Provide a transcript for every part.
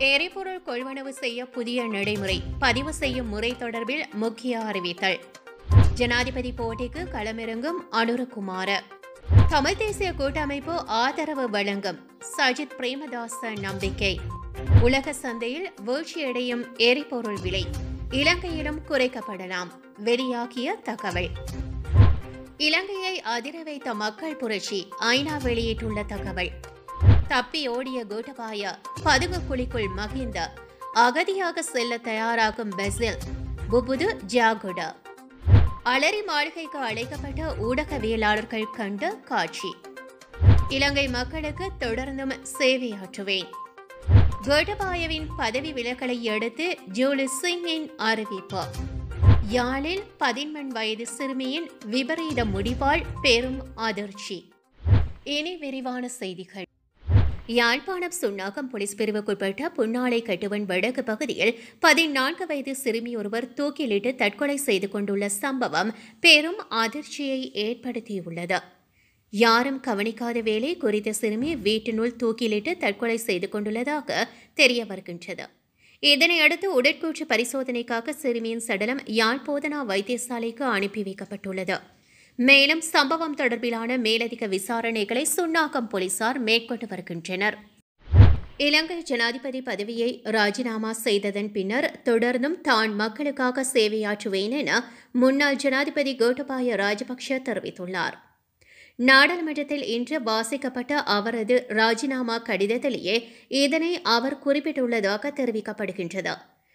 எரிபொருள் கொள்வனவு செய்ய புதிய நடைமுறை பதிவு செய்யும் முறை தொடர்பில் முக்கிய அறிவித்தல் ஜனாதிபதி போட்டிக்கு களமிறங்கும் அனுரகுமார தமிழ் தேசிய கூட்டமைப்பு ஆதரவு வழங்கும் சஜித் பிரேமதாச நம்பிக்கை உலக சந்தையில் வீழ்ச்சியடையும் எரிபொருள் விலை இலங்கையிலும் குறைக்கப்படலாம் வெளியாகிய தகவல் இலங்கையை அதிர வைத்த மக்கள் புரட்சி ஐநா வெளியிட்டுள்ள தகவல் தப்பி ஓடிய கோட்டபாய பதுங்கு குழிக்குள் மகிந்த அகதியாக செல்ல தயாராகும் பெசில் புபுது ஜாகுட அலரி மாளிகைக்கு அழைக்கப்பட்ட ஊடகவியலாளர்கள் கண்ட காட்சி இலங்கை மக்களுக்கு தொடர்ந்தும் சேவையாற்றுவேன் கோட்டபாயவின் பதவி விலகலை அடுத்து ஜூலி சிங்கின் அறிவிப்பு யாழில் பதின்மன் வயது சிறுமியின் விபரீத முடிவால் பெரும் அதிர்ச்சி இனி விரிவான செய்திகள் யாழ்ப்பாணம் சுன்னாகம் போலீஸ் பிரிவுக்குட்பட்ட புன்னாலை கட்டுவன் வடக்கு பகுதியில் பதினான்கு வயது சிறுமி ஒருவர் தூக்கிலிட்டு தற்கொலை செய்து கொண்டுள்ள சம்பவம் பெரும் அதிர்ச்சியை ஏற்படுத்தியுள்ளது யாரும் கவனிக்காத வேளை குறித்த சிறுமி வீட்டினுள் தூக்கிலிட்டு தற்கொலை செய்து கொண்டுள்ளதாக தெரிய வருகின்றது இதனையடுத்து உடற்கூற்று பரிசோதனைக்காக சிறுமியின் சடலம் யாழ் போதனா வைத்தியசாலைக்கு அனுப்பி வைக்கப்பட்டுள்ளது மேலும் சம்பவம் தொடர்பிலான மேலதிக விசாரணைகளை சுன்னாகம் போலீசார் மேற்கொண்டு வருகின்றனர் இலங்கை ஜனாதிபதி பதவியை ராஜினாமா செய்ததன் பின்னர் தொடர்ந்தும் தான் மக்களுக்காக சேவையாற்றுவேன் என முன்னாள் ஜனாதிபதி கோட்டபாய ராஜபக்ஷ தெரிவித்துள்ளார் நாடாளுமன்றத்தில் இன்று வாசிக்கப்பட்ட அவரது ராஜினாமா கடிதத்திலேயே இதனை அவர் குறிப்பிட்டுள்ளதாக தெரிவிக்கப்படுகின்றது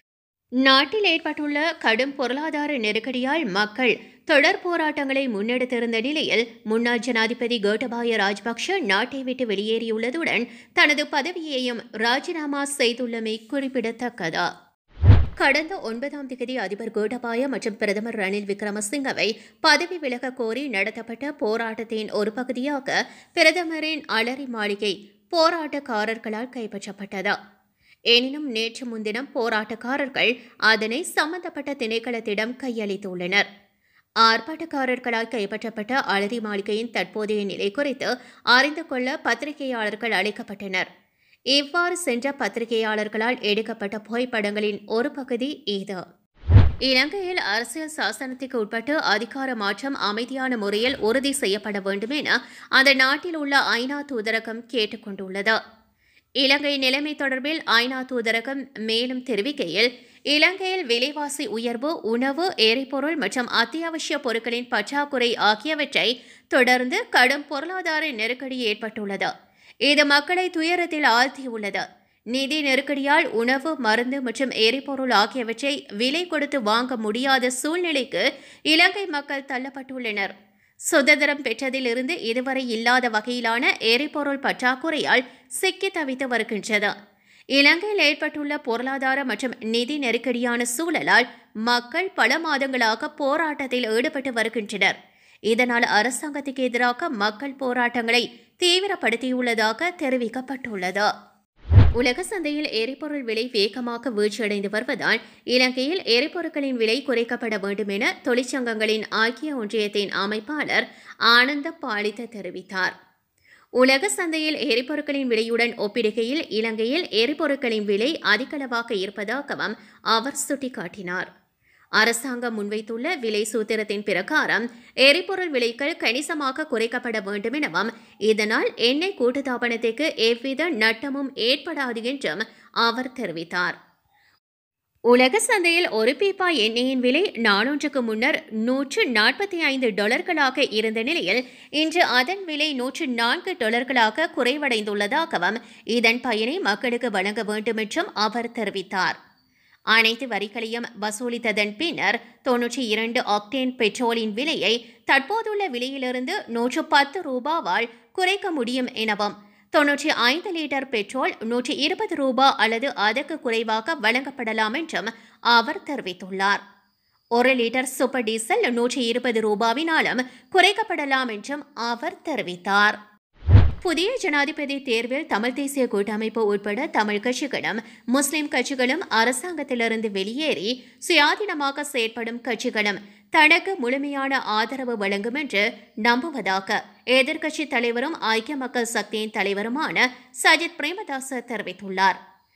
நாட்டில் ஏற்பட்டுள்ள கடும் பொருளாதார நெருக்கடியால் மக்கள் தொடர் போராட்டங்களை முன்னெடுத்திருந்த நிலையில் முன்னாள் ஜனாதிபதி கோட்டபாய ராஜபக்ஷ நாட்டை விட்டு வெளியேறியுள்ளதுடன் தனது பதவியையும் ராஜினாமா செய்துள்ளமை குறிப்பிடத்தக்கது கடந்த ஒன்பதாம் தேதி அதிபர் கோட்டபாய மற்றும் பிரதமர் ரணில் விக்ரமசிங்கவை பதவி விலக கோரி நடத்தப்பட்ட போராட்டத்தின் ஒரு பகுதியாக பிரதமரின் அலரி மாளிகை போராட்டக்காரர்களால் கைப்பற்றப்பட்டது எனினும் நேற்று முன்தினம் போராட்டக்காரர்கள் அதனை சம்பந்தப்பட்ட திணைக்களத்திடம் கையளித்துள்ளனர் ஆர்ப்பாட்டக்காரர்களால் கைப்பற்றப்பட்ட அலரி மாளிகையின் தற்போதைய நிலை குறித்து அறிந்து கொள்ள பத்திரிகையாளர்கள் அழைக்கப்பட்டனர் இவ்வாறு சென்ற பத்திரிகையாளர்களால் எடுக்கப்பட்ட புகைப்படங்களின் ஒரு பகுதி இது இலங்கையில் அரசியல் சாசனத்துக்கு உட்பட்டு அதிகார மாற்றம் அமைதியான முறையில் உறுதி செய்யப்பட வேண்டும் என அந்த நாட்டில் உள்ள ஐநா தூதரகம் கேட்டுக்கொண்டுள்ளது இலங்கை நிலைமை தொடர்பில் ஐநா தூதரகம் மேலும் தெரிவிக்கையில் இலங்கையில் விலைவாசி உயர்வு உணவு எரிபொருள் மற்றும் அத்தியாவசிய பொருட்களின் பற்றாக்குறை ஆகியவற்றை தொடர்ந்து கடும் பொருளாதார நெருக்கடி ஏற்பட்டுள்ளது இது மக்களை துயரத்தில் ஆழ்த்தியுள்ளது நிதி நெருக்கடியால் உணவு மருந்து மற்றும் எரிபொருள் ஆகியவற்றை விலை கொடுத்து வாங்க முடியாத சூழ்நிலைக்கு இலங்கை மக்கள் தள்ளப்பட்டுள்ளனர் சுதந்திரம் பெற்றதிலிருந்து இதுவரை இல்லாத வகையிலான எரிபொருள் பற்றாக்குறையால் சிக்கி தவித்து வருகின்றது இலங்கையில் ஏற்பட்டுள்ள பொருளாதார மற்றும் நிதி நெருக்கடியான சூழலால் மக்கள் பல மாதங்களாக போராட்டத்தில் ஈடுபட்டு வருகின்றனர் இதனால் அரசாங்கத்துக்கு எதிராக மக்கள் போராட்டங்களை தீவிரப்படுத்தியுள்ளதாக தெரிவிக்கப்பட்டுள்ளது உலக சந்தையில் எரிபொருள் விலை வேகமாக வீழ்ச்சியடைந்து வருவதால் இலங்கையில் எரிபொருட்களின் விலை குறைக்கப்பட வேண்டும் என தொழிற்சங்கங்களின் ஐக்கிய ஒன்றியத்தின் அமைப்பாளர் ஆனந்த பாலித்த தெரிவித்தார் உலக சந்தையில் எரிபொருட்களின் விலையுடன் ஒப்பிடுகையில் இலங்கையில் எரிபொருட்களின் விலை அதிகளவாக இருப்பதாகவும் அவர் சுட்டிக்காட்டினார் அரசாங்கம் முன்வைத்துள்ள விலை சூத்திரத்தின் பிரகாரம் எரிபொருள் விலைகள் கணிசமாக குறைக்கப்பட வேண்டும் எனவும் இதனால் எண்ணெய் கூட்டுத்தாபனத்துக்கு எவ்வித நட்டமும் ஏற்படாது என்றும் அவர் தெரிவித்தார் உலக சந்தையில் ஒரு பீப்பா எண்ணெயின் விலை நானூற்றுக்கு முன்னர் நூற்று நாற்பத்தி ஐந்து டாலர்களாக இருந்த நிலையில் இன்று அதன் விலை நூற்று நான்கு டாலர்களாக குறைவடைந்துள்ளதாகவும் இதன் பயனை மக்களுக்கு வழங்க வேண்டும் என்றும் அவர் தெரிவித்தார் அனைத்து வரிகளையும் வசூலித்ததன் பின்னர் தொன்னூற்றி இரண்டு ஆக்டேன் பெட்ரோலின் விலையை தற்போதுள்ள விலையிலிருந்து நூற்று பத்து ரூபாவால் குறைக்க முடியும் எனவும் தொன்னூற்றி ஐந்து லிட்டர் பெட்ரோல் நூற்றி இருபது ரூபா அல்லது அதற்கு குறைவாக வழங்கப்படலாம் என்றும் அவர் தெரிவித்துள்ளார் ஒரு லிட்டர் சூப்பர் டீசல் நூற்றி இருபது ரூபாவினாலும் குறைக்கப்படலாம் என்றும் அவர் தெரிவித்தார் புதிய ஜனாதிபதி தேர்வில் தமிழ் தேசிய கூட்டமைப்பு உட்பட தமிழ் கட்சிகளும் முஸ்லிம் கட்சிகளும் அரசாங்கத்திலிருந்து வெளியேறி சுயாதீனமாக செயற்படும் கட்சிகளும் தனக்கு முழுமையான ஆதரவு வழங்கும் என்று நம்புவதாக எதிர்க்கட்சி தலைவரும் ஐக்கிய மக்கள் சக்தியின் தலைவருமான சஜித் பிரேமதாச தெரிவித்துள்ளார்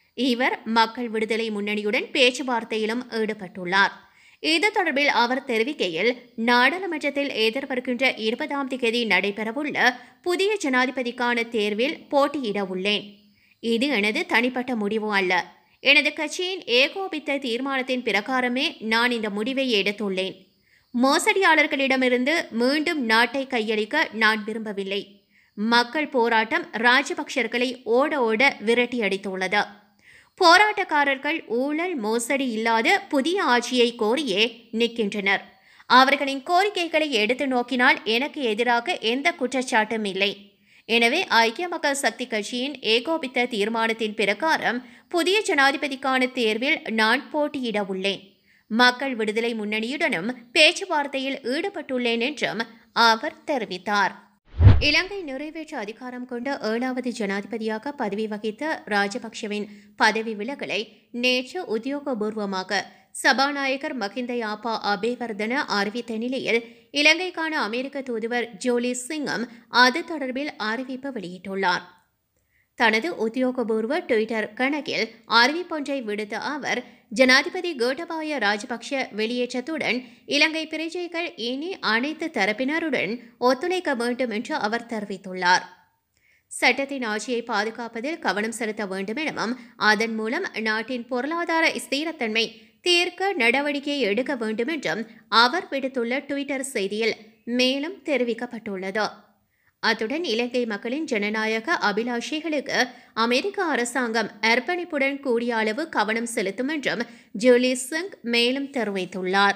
இவர் மக்கள் விடுதலை முன்னணியுடன் பேச்சுவார்த்தையிலும் ஈடுபட்டுள்ளார் இது தொடர்பில் அவர் தெரிவிக்கையில் நாடாளுமன்றத்தில் எதிர்வருகின்ற இருபதாம் தேதி நடைபெறவுள்ள புதிய ஜனாதிபதிக்கான தேர்வில் போட்டியிட உள்ளேன் இது எனது தனிப்பட்ட முடிவு அல்ல எனது கட்சியின் ஏகோபித்த தீர்மானத்தின் பிரகாரமே நான் இந்த முடிவை எடுத்துள்ளேன் மோசடியாளர்களிடமிருந்து மீண்டும் நாட்டை கையளிக்க நான் விரும்பவில்லை மக்கள் போராட்டம் ராஜபக்சர்களை ஓட ஓட விரட்டி அடித்துள்ளது போராட்டக்காரர்கள் ஊழல் மோசடி இல்லாத புதிய ஆட்சியை கோரியே நிற்கின்றனர் அவர்களின் கோரிக்கைகளை எடுத்து நோக்கினால் எனக்கு எதிராக எந்த குற்றச்சாட்டும் இல்லை எனவே ஐக்கிய மக்கள் சக்தி கட்சியின் ஏகோபித்த தீர்மானத்தின் பிரகாரம் புதிய ஜனாதிபதிக்கான தேர்வில் நான் போட்டியிட உள்ளேன் மக்கள் விடுதலை முன்னணியுடனும் பேச்சுவார்த்தையில் ஈடுபட்டுள்ளேன் என்றும் அவர் தெரிவித்தார் இலங்கை நிறைவேற்று அதிகாரம் கொண்ட ஏழாவது ஜனாதிபதியாக பதவி வகித்த ராஜபக்ஷவின் பதவி விலகலை நேற்று உத்தியோகபூர்வமாக சபாநாயகர் மகிந்த யாப்பா அபேவர்தன அறிவித்த நிலையில் இலங்கைக்கான அமெரிக்க தூதுவர் ஜோலி சிங்கம் அது தொடர்பில் அறிவிப்பு வெளியிட்டுள்ளார் தனது உத்தியோகபூர்வ ட்விட்டர் கணக்கில் அறிவிப்பொன்றை விடுத்த அவர் ஜனாதிபதி கோட்டபாய ராஜபக்ஷ வெளியேற்றத்துடன் இலங்கை பிரஜைகள் இனி அனைத்து தரப்பினருடன் ஒத்துழைக்க வேண்டும் என்று அவர் தெரிவித்துள்ளார் சட்டத்தின் ஆட்சியை பாதுகாப்பதில் கவனம் செலுத்த வேண்டும் எனவும் அதன் மூலம் நாட்டின் பொருளாதார ஸ்திரத்தன்மை தீர்க்க நடவடிக்கை எடுக்க வேண்டும் என்றும் அவர் விடுத்துள்ள ட்விட்டர் செய்தியில் மேலும் தெரிவிக்கப்பட்டுள்ளது அத்துடன் இலங்கை மக்களின் ஜனநாயக அபிலாஷைகளுக்கு அமெரிக்க அரசாங்கம் அர்ப்பணிப்புடன் கூடிய அளவு கவனம் செலுத்தும் என்றும் ஜூலி சிங் மேலும் தெரிவித்துள்ளார்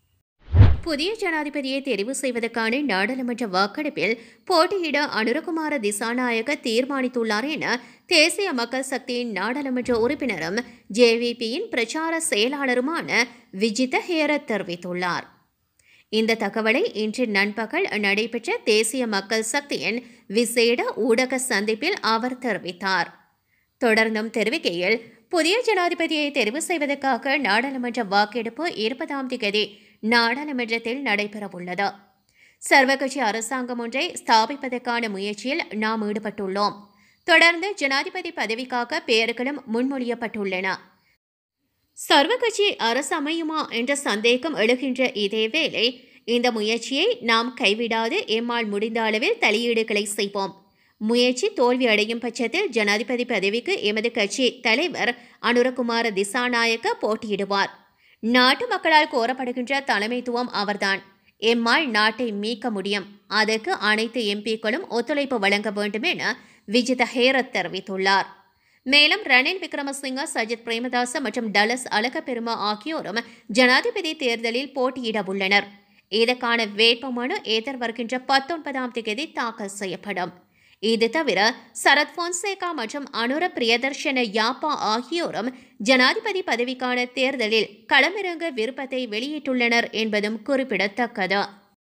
புதிய ஜனாதிபதியை தெரிவு செய்வதற்கான நாடாளுமன்ற வாக்கெடுப்பில் போட்டியிட அனுரகுமார திசாநாயக தீர்மானித்துள்ளார் என தேசிய மக்கள் சக்தியின் நாடாளுமன்ற உறுப்பினரும் ஜேவிபியின் பிரச்சார செயலாளருமான விஜித ஹேரத் தெரிவித்துள்ளார் இந்த தகவலை இன்று நண்பகல் நடைபெற்ற தேசிய மக்கள் சக்தியின் விசேட ஊடக சந்திப்பில் அவர் தெரிவித்தார் தொடர்ந்தும் தெரிவிக்கையில் புதிய ஜனாதிபதியை தெரிவு செய்வதற்காக நாடாளுமன்ற வாக்கெடுப்பு இருபதாம் தேதி நாடாளுமன்றத்தில் நடைபெறவுள்ளது சர்வகட்சி அரசாங்கம் ஒன்றை ஸ்தாபிப்பதற்கான முயற்சியில் நாம் ஈடுபட்டுள்ளோம் தொடர்ந்து ஜனாதிபதி பதவிக்காக பெயர்களும் முன்மொழியப்பட்டுள்ளன சர்வகட்சி அரசு அமையுமா என்ற சந்தேகம் எழுகின்ற இதேவேளை இந்த முயற்சியை நாம் கைவிடாது எம்மால் முடிந்த அளவில் தலையீடுகளை செய்வோம் முயற்சி தோல்வி அடையும் பட்சத்தில் ஜனாதிபதி பதவிக்கு எமது கட்சி தலைவர் அனுரகுமார திசாநாயக்க போட்டியிடுவார் நாட்டு மக்களால் கோரப்படுகின்ற தலைமைத்துவம் அவர்தான் எம்மால் நாட்டை மீட்க முடியும் அதற்கு அனைத்து எம்பிக்களும் ஒத்துழைப்பு வழங்க வேண்டும் என விஜித ஹேரத் தெரிவித்துள்ளார் மேலும் ரணில் விக்ரமசிங்க சஜித் பிரேமதாச மற்றும் டலஸ் அழகப்பெருமா ஆகியோரும் ஜனாதிபதி தேர்தலில் போட்டியிட உள்ளனர் இதற்கான வேட்புமனு எதிர்வருகின்ற பத்தொன்பதாம் தேதி தாக்கல் செய்யப்படும் இது தவிர சரத் பொன்சேகா மற்றும் அனுர பிரியதர்ஷன யாப்பா ஆகியோரும் ஜனாதிபதி பதவிக்கான தேர்தலில் களமிறங்க விருப்பத்தை வெளியிட்டுள்ளனர் என்பதும் குறிப்பிடத்தக்கது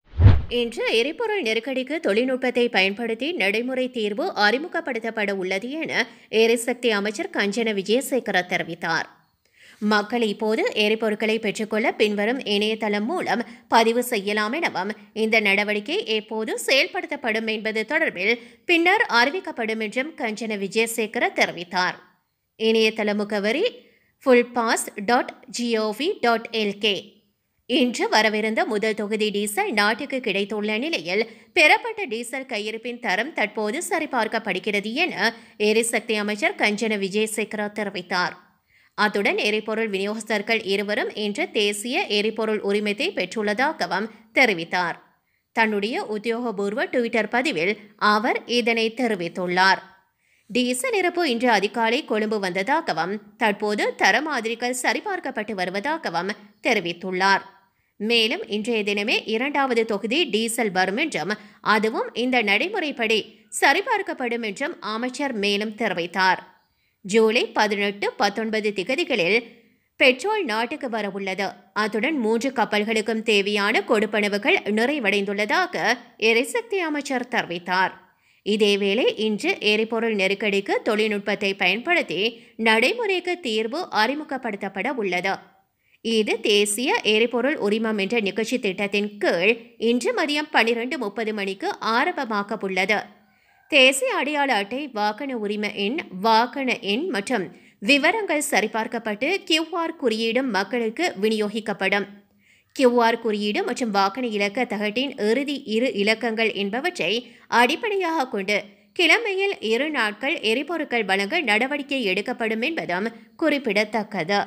இன்று எரிபொருள் நெருக்கடிக்கு தொழில்நுட்பத்தை பயன்படுத்தி நடைமுறை தீர்வு அறிமுகப்படுத்தப்பட உள்ளது என எரிசக்தி அமைச்சர் கஞ்சன விஜயசேகர தெரிவித்தார் மக்கள் இப்போது எரிபொருட்களை பெற்றுக்கொள்ள பின்வரும் இணையதளம் மூலம் பதிவு செய்யலாம் எனவும் இந்த நடவடிக்கை எப்போது செயல்படுத்தப்படும் என்பது தொடர்பில் பின்னர் அறிவிக்கப்படும் என்றும் கஞ்சன விஜயசேகர தெரிவித்தார் இணையதள முகவரி ஃபுல்பாஸ் டாட் ஜிஓவி டாட் எல்கே இன்று வரவிருந்த முதல் தொகுதி டீசல் நாட்டுக்கு கிடைத்துள்ள நிலையில் பெறப்பட்ட டீசல் கையிருப்பின் தரம் தற்போது சரிபார்க்கப்படுகிறது என எரிசக்தி அமைச்சர் கஞ்சன விஜயசேகரா தெரிவித்தார் அத்துடன் எரிபொருள் விநியோகஸ்தர்கள் இருவரும் இன்று தேசிய எரிபொருள் உரிமத்தை பெற்றுள்ளதாகவும் தெரிவித்தார் தன்னுடைய உத்தியோகபூர்வ ட்விட்டர் பதிவில் அவர் இதனை தெரிவித்துள்ளார் டீசல் இருப்பு இன்று அதிகாலை கொழும்பு வந்ததாகவும் தற்போது தர மாதிரிகள் சரிபார்க்கப்பட்டு வருவதாகவும் தெரிவித்துள்ளார் மேலும் இன்றைய தினமே இரண்டாவது தொகுதி டீசல் வரும் என்றும் அதுவும் இந்த நடைமுறைப்படி சரிபார்க்கப்படும் என்றும் அமைச்சர் மேலும் தெரிவித்தார் ஜூலை பதினெட்டு பத்தொன்பது திகதிகளில் பெட்ரோல் நாட்டுக்கு வரவுள்ளது அத்துடன் மூன்று கப்பல்களுக்கும் தேவையான கொடுப்பனவுகள் நிறைவடைந்துள்ளதாக எரிசக்தி அமைச்சர் தெரிவித்தார் இதேவேளை இன்று எரிபொருள் நெருக்கடிக்கு தொழில்நுட்பத்தை பயன்படுத்தி நடைமுறைக்கு தீர்வு அறிமுகப்படுத்தப்பட உள்ளது இது தேசிய எரிபொருள் உரிமம் என்ற நிகழ்ச்சி திட்டத்தின் கீழ் இன்று மதியம் பன்னிரண்டு முப்பது மணிக்கு ஆரம்பமாக உள்ளது தேசிய அடையாள அட்டை வாகன உரிம எண் வாகன எண் மற்றும் விவரங்கள் சரிபார்க்கப்பட்டு கியூஆர் குறியீடும் மக்களுக்கு விநியோகிக்கப்படும் கியூஆர் குறியீடு மற்றும் வாகன இலக்க தகட்டின் இறுதி இரு இலக்கங்கள் என்பவற்றை அடிப்படையாக கொண்டு கிழமையில் இரு நாட்கள் எரிபொருட்கள் வழங்க நடவடிக்கை எடுக்கப்படும் என்பதும் குறிப்பிடத்தக்கது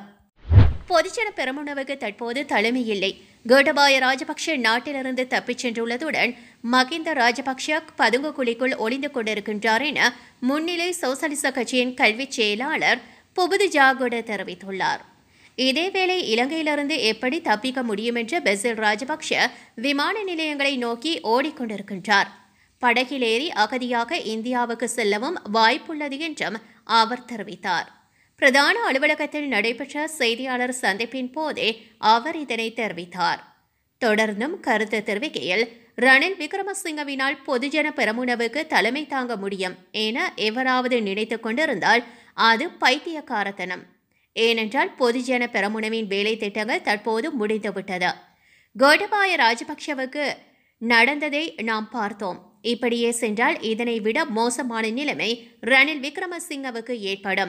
பொதுஜன பெரமுனவுக்கு தற்போது தலைமை இல்லை கோட்டபாய ராஜபக்ஷ நாட்டிலிருந்து தப்பிச் சென்றுள்ளதுடன் மகிந்த ராஜபக்ஷ பதுங்கு குழிக்குள் ஒளிந்து கொண்டிருக்கின்றார் என முன்னிலை சோசலிச கட்சியின் கல்விச் செயலாளர் புபுது ஜாகுட தெரிவித்துள்ளார் இதேவேளை இலங்கையிலிருந்து எப்படி தப்பிக்க முடியும் என்று பெசில் ராஜபக்ஷ விமான நிலையங்களை நோக்கி ஓடிக்கொண்டிருக்கின்றார் படகில் ஏறி அகதியாக இந்தியாவுக்கு செல்லவும் வாய்ப்புள்ளது என்றும் அவர் தெரிவித்தார் பிரதான அலுவலகத்தில் நடைபெற்ற செய்தியாளர் சந்திப்பின் போதே அவர் இதனை தெரிவித்தார் தொடர்ந்தும் கருத்து தெரிவிக்கையில் ரணில் விக்ரமசிங்கவினால் பொதுஜன பெரமுனவுக்கு தலைமை தாங்க முடியும் என எவராவது நினைத்து கொண்டிருந்தால் அது பைத்தியக்காரத்தனம் ஏனென்றால் பொதுஜன பெரமுனவின் வேலை திட்டங்கள் தற்போது முடிந்துவிட்டது கோட்டபாய ராஜபக்ஷவுக்கு நடந்ததை நாம் பார்த்தோம் இப்படியே சென்றால் இதனை விட மோசமான நிலைமை ரணில் விக்ரமசிங்கவுக்கு ஏற்படும்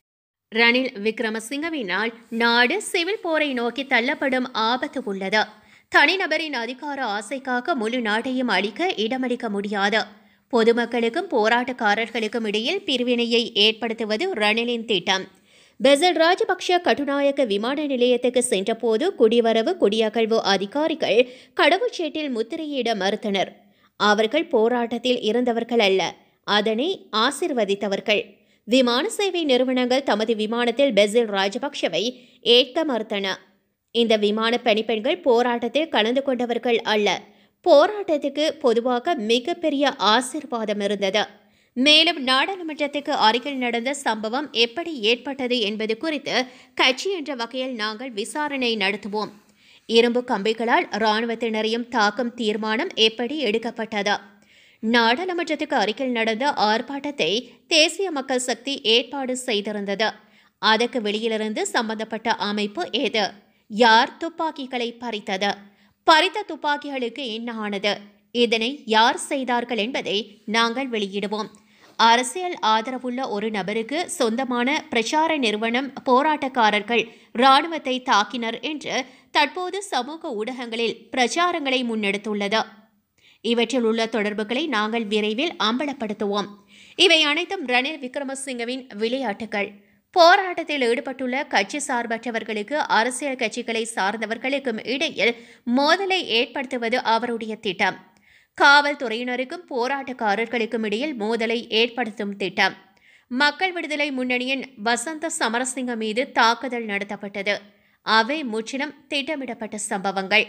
ரணில் விக்ரமசிங்கவினால் நாடு சிவில் போரை நோக்கி தள்ளப்படும் ஆபத்து உள்ளது தனிநபரின் அதிகார ஆசைக்காக முழு நாட்டையும் அளிக்க இடமளிக்க முடியாது பொதுமக்களுக்கும் போராட்டக்காரர்களுக்கும் இடையில் பிரிவினையை ஏற்படுத்துவது ரணிலின் திட்டம் பெசல் ராஜபக்ஷ கட்டுநாயக்க விமான நிலையத்துக்கு சென்றபோது குடிவரவு குடியகழ்வு அதிகாரிகள் கடவுச்சீட்டில் முத்திரையிட மறுத்தனர் அவர்கள் போராட்டத்தில் இருந்தவர்கள் அல்ல அதனை ஆசிர்வதித்தவர்கள் விமான சேவை நிறுவனங்கள் தமது விமானத்தில் பெசில் ராஜபக்ஷவை ஏற்க மறுத்தன இந்த விமான பணிப்பெண்கள் போராட்டத்தில் கலந்து கொண்டவர்கள் அல்ல போராட்டத்துக்கு பொதுவாக மிகப்பெரிய ஆசிர்வாதம் இருந்தது மேலும் நாடாளுமன்றத்துக்கு அருகில் நடந்த சம்பவம் எப்படி ஏற்பட்டது என்பது குறித்து கட்சி என்ற வகையில் நாங்கள் விசாரணை நடத்துவோம் இரும்பு கம்பிகளால் இராணுவத்தினரையும் தாக்கும் தீர்மானம் எப்படி எடுக்கப்பட்டது நாடாளுமன்றத்துக்கு அருகில் நடந்த ஆர்ப்பாட்டத்தை தேசிய மக்கள் சக்தி ஏற்பாடு செய்திருந்தது அதற்கு வெளியிலிருந்து சம்பந்தப்பட்ட அமைப்பு ஏது யார் துப்பாக்கிகளை பறித்தது பறித்த துப்பாக்கிகளுக்கு என்ன ஆனது இதனை யார் செய்தார்கள் என்பதை நாங்கள் வெளியிடுவோம் அரசியல் ஆதரவுள்ள ஒரு நபருக்கு சொந்தமான பிரச்சார நிறுவனம் போராட்டக்காரர்கள் இராணுவத்தை தாக்கினர் என்று தற்போது சமூக ஊடகங்களில் பிரச்சாரங்களை முன்னெடுத்துள்ளது இவற்றில் உள்ள தொடர்புகளை நாங்கள் விரைவில் அம்பலப்படுத்துவோம் இவை அனைத்தும் ரணில் விக்ரமசிங்கவின் விளையாட்டுகள் போராட்டத்தில் ஈடுபட்டுள்ள கட்சி சார்பற்றவர்களுக்கு அரசியல் கட்சிகளை சார்ந்தவர்களுக்கும் இடையில் மோதலை ஏற்படுத்துவது அவருடைய திட்டம் காவல்துறையினருக்கும் போராட்டக்காரர்களுக்கும் இடையில் மோதலை ஏற்படுத்தும் திட்டம் மக்கள் விடுதலை முன்னணியின் வசந்த சமரசிங்க மீது தாக்குதல் நடத்தப்பட்டது அவை முற்றிலும் திட்டமிடப்பட்ட சம்பவங்கள்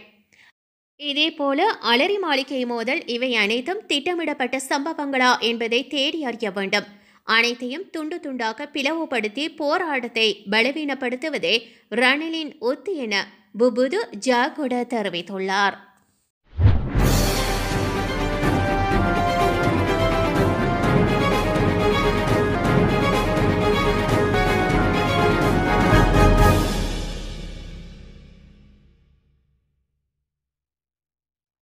இதேபோல அலரி மாளிகை மோதல் இவை அனைத்தும் திட்டமிடப்பட்ட சம்பவங்களா என்பதை தேடி அறிய வேண்டும் அனைத்தையும் துண்டு துண்டாக பிளவுபடுத்தி போராட்டத்தை பலவீனப்படுத்துவதே ரணிலின் ஒத்து என புபுது ஜாகுட தெரிவித்துள்ளார்